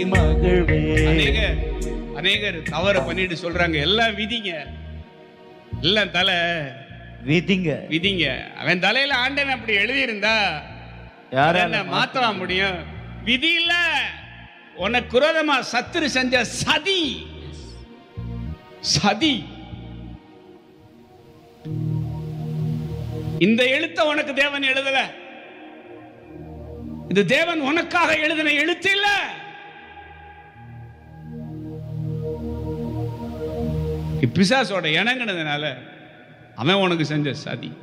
மகிழ்வே அநேகர் அநேகர் தவறு பண்ணிட்டு சொல்றாங்க எல்லாம் விதிங்க எல்லாம் தலை விதிங்க விதிங்க அவன் தலையில ஆண்டவன் அப்படி எழுதியிருந்தா யாரால என்ன மாத்தவா முடியும் விதி இல்ல உனக்கு குரோதமா சத்துரு செஞ்ச சதி சதி இந்த எழுத்த உனக்கு தேவன் எழுதல இது தேவன் உனக்காக எழுதின எழுத்து இல்ல பிசாசோட இணங்கினதுனால அவன் உனக்கு செஞ்ச சதி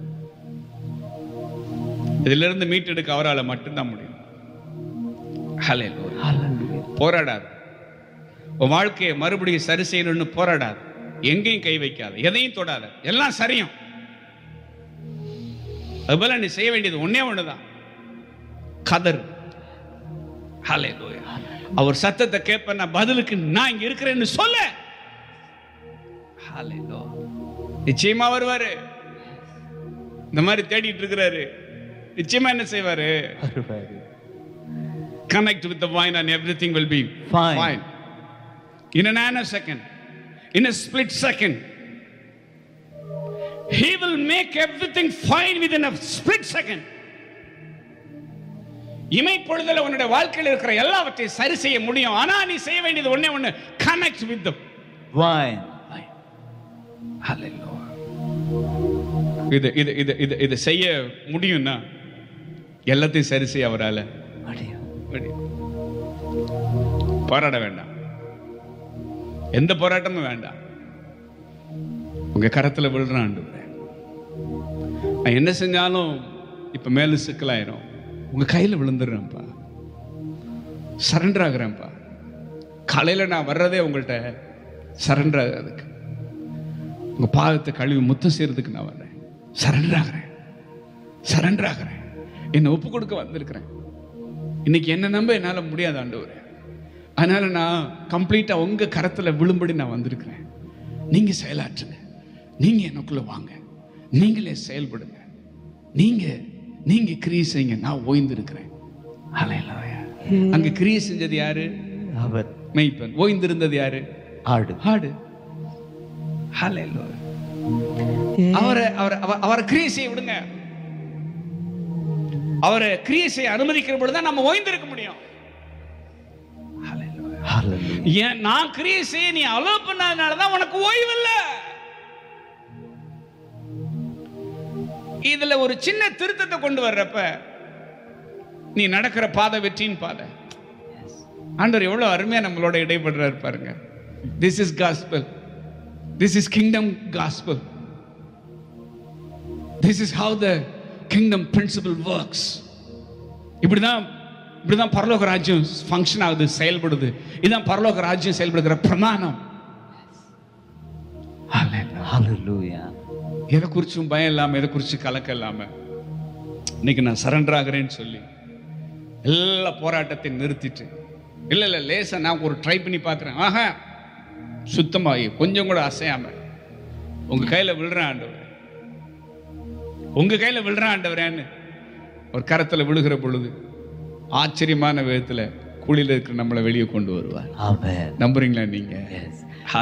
இதுல இருந்து மீட்டெடுக்க அவரால் மட்டும்தான் முடியும் Hallelujah. Hallelujah. போராடாது உன் வாழ்க்கையை மறுபடியும் சரி செய்யணும்னு போராடாது எங்கேயும் கை வைக்காத எதையும் தொடாத எல்லாம் சரியும் அதுபோல நீ செய்ய வேண்டியது ஒண்ணே ஒண்ணுதான் கதர் Hallelujah. அவர் சத்தத்தை கேட்ப நான் பதிலுக்கு நான் இங்க இருக்கிறேன்னு சொல்ல Hallelujah. நிச்சயமா வருவாரு இந்த மாதிரி தேடிட்டு இருக்கிறாரு நிச்சயமா என்ன செய்வாரு வருவாரு. connect with the vine and everything will be Fine. fine. In a nanosecond, in a split second, He will make everything fine within a split second. இமைப்பொழுதுல உன்னுடைய வாழ்க்கையில் இருக்கிற எல்லாவற்றையும் சரி செய்ய முடியும் ஆனா நீ செய்ய வேண்டியது ஒண்ணே ஒண்ணு கனெக்ட் வித் தம் Wine. இது இது இது இது இது செய்ய முடியும்னா எல்லாத்தையும் சரி செய்ய அவரால முடியும். முடியும். போராட வேண்டாம் எந்த போராட்டமும் வேண்டாம் உங்க கரத்துல விழுறான் ஆண்டவரே. நான் என்ன செஞ்சாலும் இப்ப மேல சிக்கலாயிரும் உங்க கையில விழுந்துடுறேன்ப்பா சரண்டர் ஆகுறேன்ப்பா காலையில நான் வர்றதே உங்கள்கிட்ட சரண்டர் ஆகிறதுக்கு உங்க பாதத்தை கழுவி முத்தம் செய்யறதுக்கு நான் வர்றேன் சரண்டர் ஆகிறேன் சரண்டர் ஆகிறேன் என்னை ஒப்பு கொடுக்க வந்திருக்கிறேன் இன்னைக்கு என்ன நம்ப என்னால் முடியாது ஆண்டவரே அதனால நான் கம்ப்ளீட்டா உங்க கரத்துல விழும்படி நான் வந்திருக்கிறேன் நீங்க செயலாற்றுங்க நீங்க எனக்குள்ள வாங்க நீங்களே செயல்படுங்க நீங்க நீங்க கிரியை செய்யுங்க நான் ஓய்ந்திருக்கிறேன் ஹalleluya. அங்க கிரியை செஞ்சது யாரு அவர் மெய்ப்பன் ஓய்ந்திருந்தது யாரு ஆடு ஆடு ஹalleluya. அவரை அவரை அவ- அவரை கிரியை செய்ய விடுங்க அவரை கிரியை செய்ய அனுமதிக்கிற பொழுது தான் நம்ம ஓய்ந்திருக்க முடியும் Hallelujah. ஏன் நான் கிரியை செய்ய நீ அலோ பண்ணாதனால தான் உனக்கு ஓய்வு இல்ல இதுல ஒரு சின்ன திருத்தத்தை கொண்டு வர்றப்ப நீ நடக்கிற பாதை வெற்றியின் பாதை ஆண்டவர் எவ்வளவு அருமையா நம்மளோட இடைப்படுறாரு பாருங்க this is gospel this is kingdom gospel this is how the kingdom principle works இப்படிதான் இப்படிதான் பரலோக ராஜ்யம் ஃபங்க்ஷன் ஆகுது செயல்படுது இதுதான் பரலோக ராஜ்யம் செயல்படுகிற பிரமாணம் Hallelujah. எதை குறிச்சும் பயம் இல்லாம எதை குறிச்சு கலக்கம் இல்லாம இன்னைக்கு நான் சரண்டர் ஆகிறேன்னு சொல்லி எல்லா போராட்டத்தையும் நிறுத்திட்டு இல்ல இல்ல லேசா நான் ஒரு ட்ரை பண்ணி பார்க்கிறேன் ஆஹா சுத்தமாகி கொஞ்சம் கூட அசையாம உங்க கையில விழுறேன் ஆண்டவர் உங்க கையில விழுறேன் ஆண்டவரேன்னு ஒரு கரத்துல விழுகிற பொழுது ஆச்சரியமான விதத்துல குழியில இருக்கிற நம்மளை வெளியே கொண்டு வருவார் Amen. நம்புறீங்களா நீங்க Yes.